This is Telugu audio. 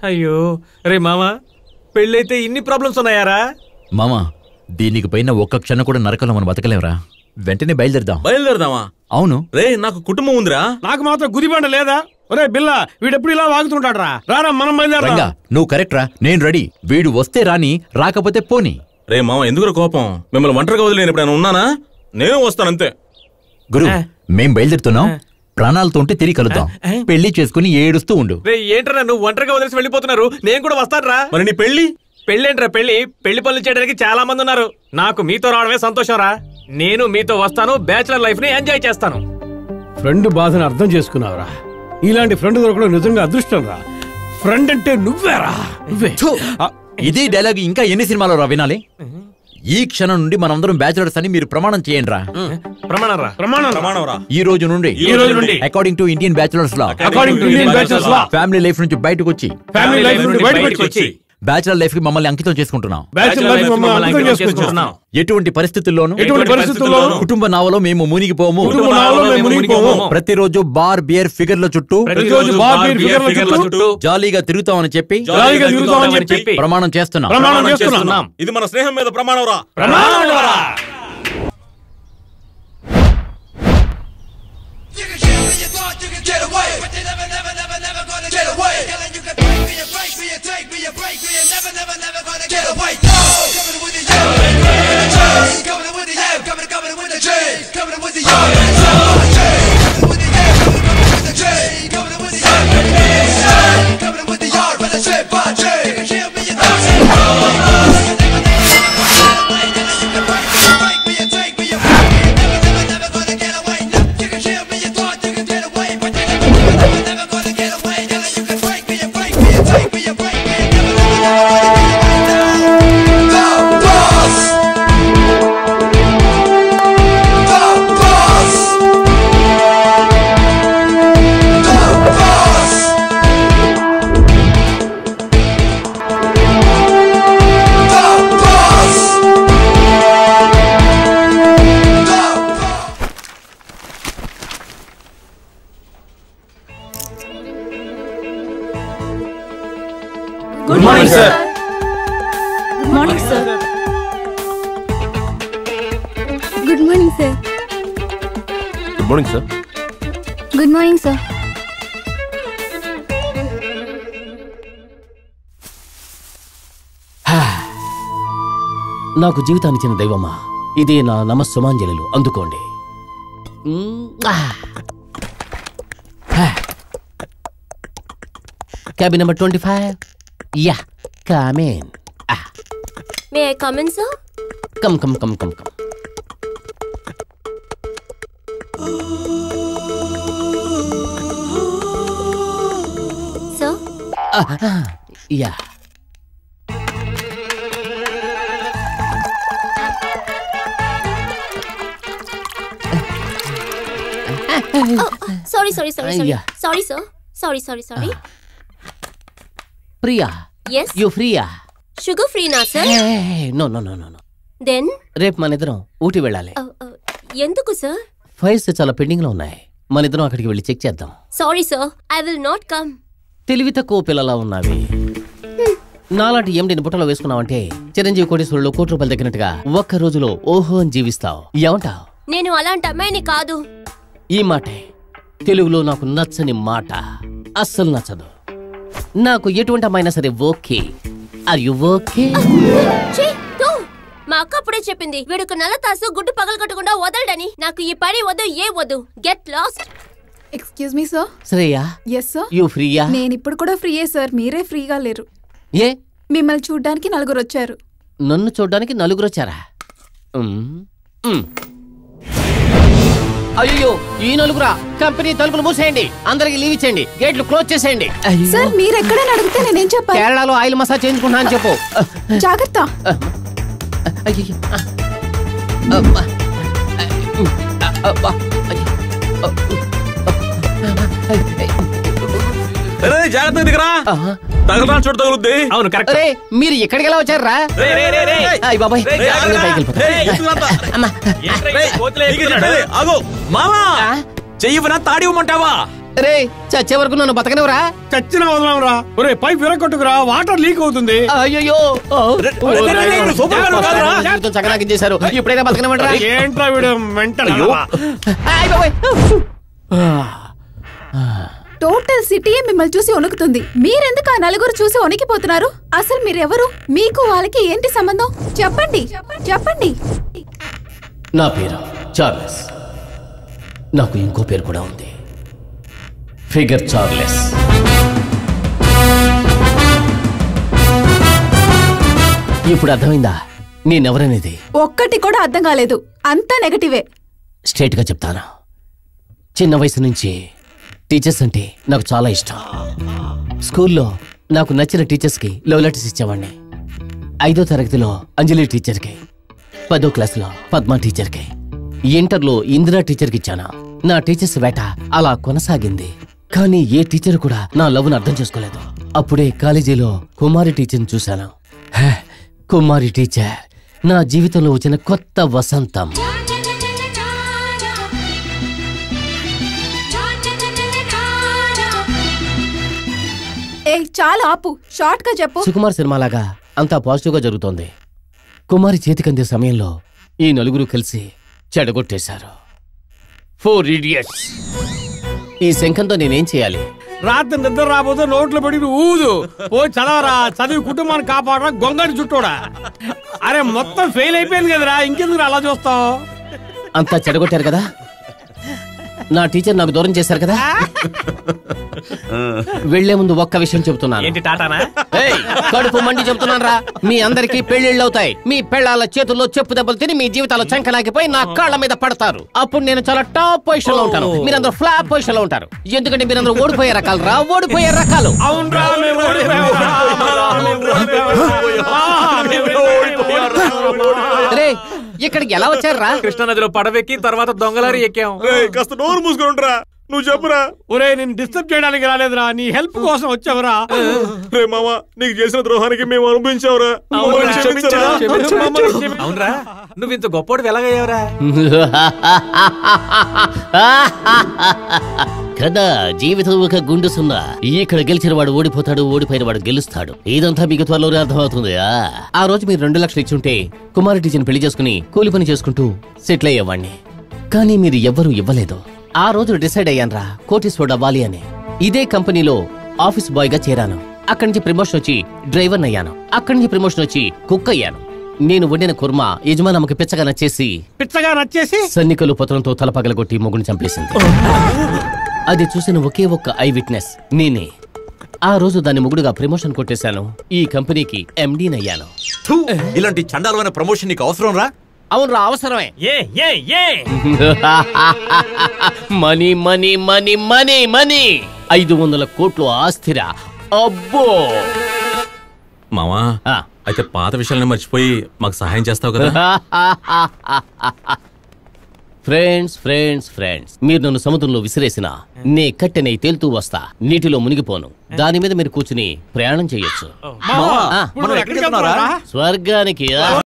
అయ్యో రే మామ పెళ్ళైతే ఇన్ని ప్రాబ్లమ్స్ ఉన్నాయారా మామా దీనికి పైన ఒక్క క్షణం కూడా నరకంలో మనం బతకలేవురా వెంటనే బయలుదేరదాం బయలుదేరదామా అవును రే నాకు కుటుంబం ఉందిరా నాకు మాత్రం గుదిబండ లేదా ఒరే బిల్ల వీడెప్పుడు ఇలా వాగుతుంటాడు రా రారా మనం రంగా బయలుదేరా నువ్వు కరెక్ట్ రా నేను రెడీ వీడు వస్తే రాని రాకపోతే పోని రే మామ ఎందుకు కోపం మిమ్మల్ని ఒంటరిగా వదిలేను ఎప్పుడైనా ఉన్నానా నేను వస్తాను అంతే గురు మేం బయలుదేరుతున్నాం ప్రాణాలతో ఉంటే తిరిగి కలుద్దాం పెళ్లి చేసుకుని ఏడుస్తూ ఉండు రే ఏంట్రా నువ్వు ఒంటరిగా వదిలేసి వెళ్ళిపోతున్నారు నేను కూడా వస్తానురా మరి నీ పెళ్లి పెళ్ళేంట్రా పెళ్లి పెళ్లి పనులు చేయడానికి చాలా మంది ఉన్నారు నాకు మీతో రావడమే సంతోషం రా నేను మీతో వస్తాను బ్యాచులర్ లైఫ్ ని ఎంజాయ్ చేస్తాను ఫ్రెండ్ బాధను అర్థం చేసుకున్నావురా ఇలాంటి ఫ్రెండ్ దొరకడం నిజంగా అదృష్టం రా ఫ్రెండ్ అంటే నువ్వేరా నువ్వే ఆ, ఇది డైలాగ్ ఇంకా ఎన్ని సినిమాలో రా వినాలి ఈ క్షణం నుండి మనందరం బ్యాచులర్స్ అని మీరు ప్రమాణం చేయండి రా ప్రమాణం రా ప్రమాణం రా. ప్రమాణం రా ఈ రోజు నుండి ఈ రోజు నుండి according to Indian bachelors law according to Indian bachelors law family life నుంచి బయటకు వచ్చి ఫ్యామిలీ లైఫ్ నుండి బయటకు వచ్చి బ్యాచులర్ లైఫ్ కి మమ్మల్ని అంకితం చేసుకుంటున్నాం బ్యాచులర్ లైఫ్ మమ్మల్ని అర్థం చేసుకుంటున్నాం ఎటువంటి పరిస్థితుల్లోనూ ఎటువంటి పరిస్థితుల్లోనూ కుటుంబ నావలో మేము మునిగిపోము కుటుంబ నావలో మేము మునిగిపోము. ప్రతిరోజు బార్ బియర్ ఫిగర్ల చుట్టూ ప్రతిరోజు బార్ బీర్ ఫిగర్ల చుట్టూ జాలీగా తిరుగుతామని చెప్పి జాలీగా తిరుగుతామని చెప్పి ప్రమాణం చేస్తున్నాం ప్రమాణం చేస్తున్నాం ఇది మన స్నేహం మీద ప్రమాణం రా ప్రమాణం రా. You can kill me, you thought you could get away, but you're never, never, never, never gonna get away. Yelling, you can break me, you break me, you take me, you break me, you're never, never, never gonna get away. No, coming with the yell, coming with the yell, coming, coming with the chain, coming with the yell, coming with the yell, coming with the chain, coming with the yell, coming with the yard, but I say, but chain. You can kill me, you thought you could get away. You can break me, you break me, you take me, you break me, you're never, never, never gonna get away. No, you can kill me, you thought you could get away, but you're never, never, never gonna get away. Yelling, you can break me, you break me, you take me, you break me, you're never, never, never gonna get away. The boss. The boss. The boss. The boss. The boss. Good morning sir good morning sir good morning sir good morning sir good morning sir నాకు జీవితాన్ని ఇచ్చిన దైవమా ఇదే నా నమస్సుమాంజలు అందుకోండి మ్మ్. ఆ. హా. Cabin number twenty five yeah come in may I come in sir come come come come come sir yeah sorry sorry sorry sorry Yeah. Sorry sir sorry sorry sorry Priya yes you ఫ్రీయా షుగర్ ఫ్రీనా sir no no no no no then రేపు మన ఇద్దరం ఊటీ వెళ్ళాలి ఎందుకు సార్ ఫైల్స్ చాలా పెండింగ్ లో ఉన్నాయి మన ఇద్దరం అక్కడికి వెళ్ళి చెక్ చేద్దాం sorry sir I will not come తెలివి తక్కువ పిల్లలా ఉన్నావి నాలాంటి ఎండిని బుట్టలో వేసుకున్నావంటే చిరంజీవి కోటేశ్వరులు కోటి రూపాయలు తగ్గినట్టుగా ఒక్క రోజులో ఓహో అని జీవిస్తావు ఏమంటావు నేను అలాంటి అమ్మాయిని కాదు ఈ మాటే తెలుగులో నాకు నచ్చని మాట అస్సలు నచ్చదు నాకు ఎటువంటి అమ్మాయినా సరే ఓకే ఆర్ యు ఓకే ఛీ, థూ. మా అక్క అప్పుడే చెప్పింది వీడుకు నల్ల తాసు గుడ్డు పగలగొట్టకుండా వదలడని నాకు ఈ పని వద్దు ఏ వద్దు get lost excuse me sir Shreya yes sir you ఫ్రీయా నేను ఇప్పుడు కూడా ఫ్రీయే సార్ మీరే ఫ్రీగా లేరు ఏ మిమ్మల్ని చూడ్డానికి నలుగురు వచ్చారు నన్ను చూడడానికి నలుగురు వచ్చారా ఉమ్, ఉమ్. అయ్యో ఈ నలుగురా కంపెనీ తలుపులు మూసేయండి అందరికి లీవ్ ఇచ్చేయండి గేట్లు క్లోజ్ చేసేయండి అయ్యో. సార్ మీరు ఎక్కడైనా అడిగితే నేనేం చెప్పాలి కేరళలో ఆయిల్ మసాజ్ చేయించుకుంటున్నా అని చెప్పు జాగ్రత్త అయ్యయ్యో. అబ్బా. అబ్బా. అరే జాగ్రత్త దిగరా ఆహా. తగలరా చోటు తగులుద్ది అవును కరెక్ట్ అరే మీరు ఎక్కడికి ఎలా వచ్చారా రే, రే, రే, రే. అయ్య బాబాయ్ రేయ్, జాగ్రత్త. నేను పైకి వెళ్ళిపోతా. ఏయ్, ఇసుకురాంతా. అమ్మా ఏంట్రా ఈ కోతులే నీకే ఎక్కుతున్నాడు? చెప్పేది, ఆగు మామా ఆ? చెయ్యవనా తాడి ఇవ్వమంటావా రే చచ్చే వరకు నన్ను బతకనివరా చచ్చిన వదలంరా ఒరే పైప్ విరగొట్టుకురా వాటర్ లీక్ అవుతుంది అయ్యో చకనాకించేశారు ఇప్పుడైనా బతకనివ్వండిరా ఏంట్రా వీడు మెంటల్ టోటల్ సిటీ మిమ్మల్ని చూసి వణుకుతుంది మీరెందుకు ఆ నలుగురు చూసి వణికిపోతున్నారు అసలు మీరెవరు మీకు వాళ్ళకి ఏంటి సంబంధం చెప్పండి చెప్పండి నా పేరు చార్లెస్ నాకు ఇంకో పేరు కూడా ఉంది ఫిగర్ చార్లెస్ ఇప్పుడు అర్థమైందా నేనెవరనేది ఒక్కటి కూడా అర్థం కాలేదు అంతా నెగటివే స్ట్రైట్గా చెప్తాను చిన్న వయసు నుంచి టీచర్స్ అంటే నాకు చాలా ఇష్టం స్కూల్లో నాకు నచ్చిన టీచర్స్కి లవ్ లెటర్స్ ఇచ్చేవాడిని ఐదో తరగతిలో అంజలి టీచర్కి పదో క్లాసులో పద్మ టీచర్కి ఇంటర్లో ఇందిరా టీచర్కి ఇచ్చాను నా టీచర్స్ వేట అలా కొనసాగింది కానీ ఏ టీచర్ కూడా నా లవ్ను అర్థం చేసుకోలేదు అప్పుడే కాలేజీలో కుమారి టీచర్ని చూశాను హే, కుమారి టీచర్ నా జీవితంలో వచ్చిన కొత్త వసంతం ఏ చాలా ఆపు షార్ట్ గా చెప్పు సుకుమార్ సినిమాలాగా అంతా పాజిటివ్గా జరుగుతోంది కుమారి చేతికందే సమయంలో ఈ నలుగురు కలిసి చెడగొట్టేశారు ఫోర్ ఇడియట్స్ ఈ శంఖంతో నేనేం చేయాలి రాత్రి నిద్ర రాబోతే నోట్లో పడి నువ్వు ఊదు ఓ చదవరా చదివి కుటుంబాన్ని కాపాడరా గొంగడి చుట్టూడా అరే మొత్తం ఫెయిల్ అయిపోయింది కదరా ఇంకెందుకు అలా చూస్తావు అంతా చెడగొట్టారు కదా నా టీచర్ నాకు దూరం చేశారు కదా వెళ్లే ముందు ఒక్క విషయం చెబుతున్నాను ఏంటి టాటానా ఏయ్, కడుపు మండి చెబుతున్నాను రా మీ అందరికి పెళ్లిళ్ళు అవుతాయి మీ పెళ్ళాల చేతుల్లో చెప్పు దెబ్బలు తిని మీ జీవితాలు చంకలాగిపోయి నా కాళ్ళ మీద పడతారు అప్పుడు నేను చాలా టాప్ పొజిషన్ లో ఉంటాను మీరందరూ ఫ్లాప్ పొజిషన్ లో ఉంటారు ఎందుకంటే మీరందరూ ఓడిపోయే రకాలు రా ఓడిపోయే రకాలు అవునరా మేము ఓడిపోయామురా. మేము ఓడిపోయామురా. మేము ఓడిపోయామురా. రే ఇక్కడికి ఎలా వచ్చారు రా కృష్ణానదిలో పడవెక్కి తర్వాత దొంగలారి ఎక్కాం రేయ్, కాస్త నోరు మూసుకొని ఉండరా నువ్వు చెప్పురా ఒరే నేను డిస్టర్బ్ చేయడానికి రాలేదురా నీ హెల్ప్ కోసం వచ్చావురా రే మామ నీకు చేసిన ద్రోహానికి మేము అనుభవించావురా మమ్మల్ని క్షమించరా? అవునరా నువ్వు ఇంత గొప్పోడు ఎలాగయ్యావురా కదా జీవితం ఒక గుండు సున్నా ఇక్కడ గెలిచిన వాడు ఓడిపోతాడు ఓడిపోయిన వాడు గెలుస్తాడు ఇదంతా మీకు త్వరలోనే అర్థమవుతుంది ఆ. ఆ రోజు మీరు రెండు లక్షలు ఇచ్చుంటే కుమారి టీచర్ని పెళ్లి చేసుకుని కూలి పని చేసుకుంటూ సెటిల్ అయ్యేవాడిని కానీ మీరు ఎవ్వరూ ఇవ్వలేదు ఆ రోజు డిసైడ్ అయ్యానురా కోటీశ్వరుడు అవ్వాలి అని ఇదే కంపెనీలో ఆఫీస్ బాయ్ గా చేరాను అక్కడి నుంచి ప్రమోషన్ వచ్చి డ్రైవర్ అయ్యాను అక్కడి నుంచి ప్రమోషన్ వచ్చి కుక్ అయ్యాను నేను వండిన కుర్మా యజమానమ్మకి పిచ్చగా నచ్చేసి పిచ్చగా నచ్చేసి సన్నికలు పత్రంతో తల పగలగొట్టి మొగుని చంపేసింది అది చూసిన ఒకే ఒక్క ఐ విట్నెస్ నేనే ఆ రోజు దాని మొగుడుగా ప్రమోషన్ కొట్టేశాను ఈ కంపెనీకి ఎండీనయ్యాను థూ, ఇలాంటి చండాలమైన ప్రమోషన్ నీకు అవసరం రా అవునరా అవసరమే ఏ ఏ ఏ money money money money money ఐదు వందల కోట్లు ఆస్తిరా అబ్బో మావా ఆ. అయితే పాత విషయాలని మర్చిపోయి మాకు సహాయం చేస్తావు కదా ఫ్రెండ్స్ ఫ్రెండ్స్ ఫ్రెండ్స్ మీరు నన్ను సముద్రంలో విసిరేసిన నే కట్టెనై తేలుతూ వస్తా నీటిలో మునిగిపోను దాని మీద మీరు కూర్చుని ప్రయాణం చేయొచ్చు మావా, ఆ, ఇప్పుడు మనం నువ్వు ఎక్కడికి ఎక్కడికి వెళ్తున్నావురా? స్వర్గానికి ఆ.